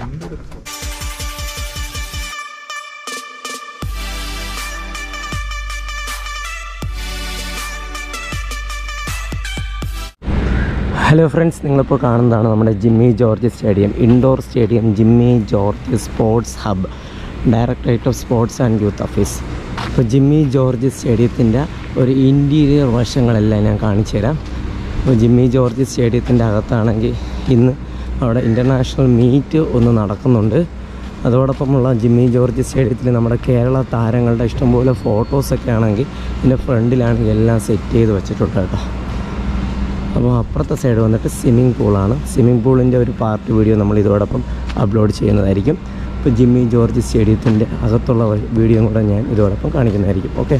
hello friends നിങ്ങളിപ്പോൾ കാണുന്നതാണ് നമ്മുടെ Jimmy George stadium indoor stadium Jimmy George sports hub directorate of sports and youth office അപ്പോൾ ജിമ്മി ജോർജ് സ്റ്റേഡിയത്തിൻ്റെ ഒരു ഇൻറ്റീരിയർ വശങ്ങളെല്ലാം ഞാൻ കാണിച്ചു തരാം അപ്പോൾ ജിമ്മി ജോർജ് സ്റ്റേഡിയത്തിൻ്റെ അകത്താണെങ്കിൽ ഇന്ന് അവിടെ ഇൻ്റർനാഷണൽ മീറ്റ് ഒന്ന് നടക്കുന്നുണ്ട് അതോടൊപ്പമുള്ള ജിമ്മി ജോർജ് സ്റ്റേഡിയത്തിൽ നമ്മുടെ കേരള താരങ്ങളുടെ ഇഷ്ടംപോലെ ഫോട്ടോസൊക്കെ ആണെങ്കിൽ ഇതിൻ്റെ ഫ്രണ്ടിലാണെങ്കിൽ എല്ലാം സെറ്റ് ചെയ്ത് വെച്ചിട്ടുണ്ട് കേട്ടോ അപ്പോൾ അപ്പുറത്തെ സൈഡ് വന്നിട്ട് സ്വിമ്മിംഗ് പൂളാണ് സ്വിമ്മിംഗ് പൂളിൻ്റെ ഒരു പാർട്ട് വീഡിയോ നമ്മൾ ഇതോടൊപ്പം അപ്ലോഡ് ചെയ്യുന്നതായിരിക്കും ഇപ്പോൾ ജിമ്മി ജോർജ് സ്റ്റേഡിയത്തിൻ്റെ അകത്തുള്ള വീഡിയോ കൂടെ ഞാൻ ഇതോടൊപ്പം കാണിക്കുന്നതായിരിക്കും okay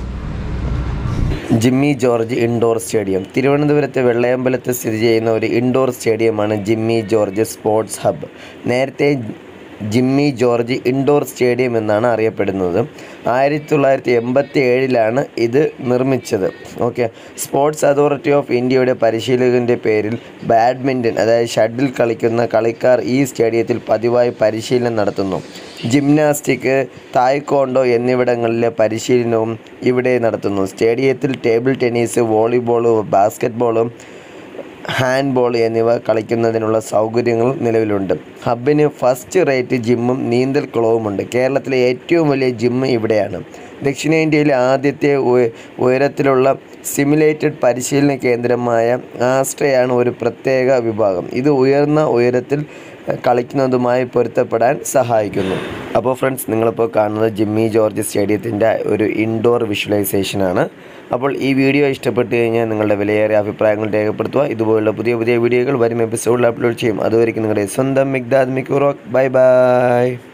Jimmy George indoor stadium തിരുവനന്തപുരത്തെ വെള്ളയമ്പലത്ത് സ്ഥിതി ചെയ്യുന്ന ഒരു ഇൻഡോർ സ്റ്റേഡിയമാണ് ജിമ്മി ജോർജ് സ്പോർട്സ് ഹബ്ബ് നേരത്തെ ജിമ്മി ജോർജ് ഇൻഡോർ സ്റ്റേഡിയം എന്നാണ് അറിയപ്പെടുന്നത് ആയിരത്തി തൊള്ളായിരത്തി എൺപത്തി ഏഴിലാണ് ഇത് നിർമ്മിച്ചത് ഓക്കെ സ്പോർട്സ് അതോറിറ്റി ഓഫ് ഇന്ത്യയുടെ പരിശീലകൻ്റെ പേരിൽ ബാഡ്മിൻ്റൺ അതായത് ഷട്ടിൽ കളിക്കുന്ന കളിക്കാർ ഈ സ്റ്റേഡിയത്തിൽ പതിവായി പരിശീലനം നടത്തുന്നു ജിംനാസ്റ്റിക് തായ്ക്കോണ്ടോ എന്നിവിടങ്ങളിലെ പരിശീലനവും ഇവിടെ നടത്തുന്നു സ്റ്റേഡിയത്തിൽ ടേബിൾ ടെന്നീസ് വോളിബോൾ ബാസ്ക്കറ്റ്ബോളും ഹാൻഡ്ബോൾ എന്നിവ കളിക്കുന്നതിനുള്ള സൗകര്യങ്ങൾ നിലവിലുണ്ട് ഹബിന് ഫസ്റ്റ് റേറ്റ് ജിമ്മും നീന്തൽ കുളവുമുണ്ട് കേരളത്തിലെ ഏറ്റവും വലിയ ജിമ്മ് ഇവിടെയാണ് ദക്ഷിണേന്ത്യയിലെ ആദ്യത്തെ ഉയ- ഉയരത്തിലുള്ള സിമുലേറ്റഡ് പരിശീലന കേന്ദ്രമായ ആസ്ട്രയാണ് ഒരു പ്രത്യേക വിഭാഗം ഇത് ഉയർന്ന ഉയരത്തിൽ എഹ്, കളിക്കുന്നതുമായി പൊരുത്തപ്പെടാൻ സഹായിക്കുന്നു അപ്പോൾ ഫ്രണ്ട്സ് നിങ്ങളിപ്പോൾ കാണുന്നത് ജിമ്മി ജോർജ് സ്റ്റേഡിയത്തിൻ്റെ ഒരു ഇൻഡോർ വിഷ്വലൈസേഷനാണ് അപ്പോൾ ഈ വീഡിയോ ഇഷ്ടപ്പെട്ട് കഴിഞ്ഞാൽ നിങ്ങളുടെ വിലയേറിയ അഭിപ്രായങ്ങൾ രേഖപ്പെടുത്തുക ഇതുപോലുള്ള പുതിയ പുതിയ വീഡിയോകൾ വരും എപ്പിസോഡിൽ അപ്ലോഡ് ചെയ്യും അതുവരെയ്ക്കും നിങ്ങളുടെ സ്വന്തം മിഗ്ദാദ് മിക്കുറോക്ക് ബൈ ബൈ